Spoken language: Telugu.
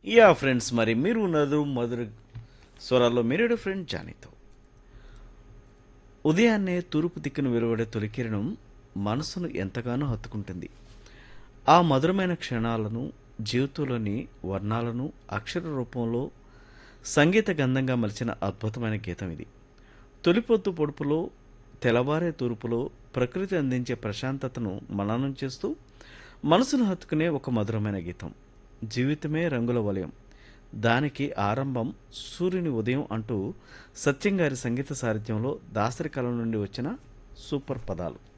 యా ఫ్రెండ్స్ మరి మీరు ఉన్నారు మధుర స్వరాల్లో మీరేడు ఫ్రెండ్ జానీతో ఉదయాన్నే తూర్పు దిక్కును వెలువడే తొలికిరణం మనసును ఎంతగానో హత్తుకుంటుంది ఆ మధురమైన క్షణాలను జీవితంలోని వర్ణాలను అక్షర రూపంలో సంగీత గంధంగా మలిచిన అద్భుతమైన గీతం ఇది తొలిపొద్దు పొడుపులో తెల్లవారే తూర్పులో ప్రకృతి అందించే ప్రశాంతతను మననం చేస్తూ మనసును హత్తుకునే ఒక మధురమైన గీతం జీవితమే రంగుల వలయం దానికి ఆరంభం సూర్యుని ఉదయం అంటూ సత్యం గారి సంగీత సారథ్యంలో దాసరి కళ నుండి వచ్చిన సూపర్ పదాలు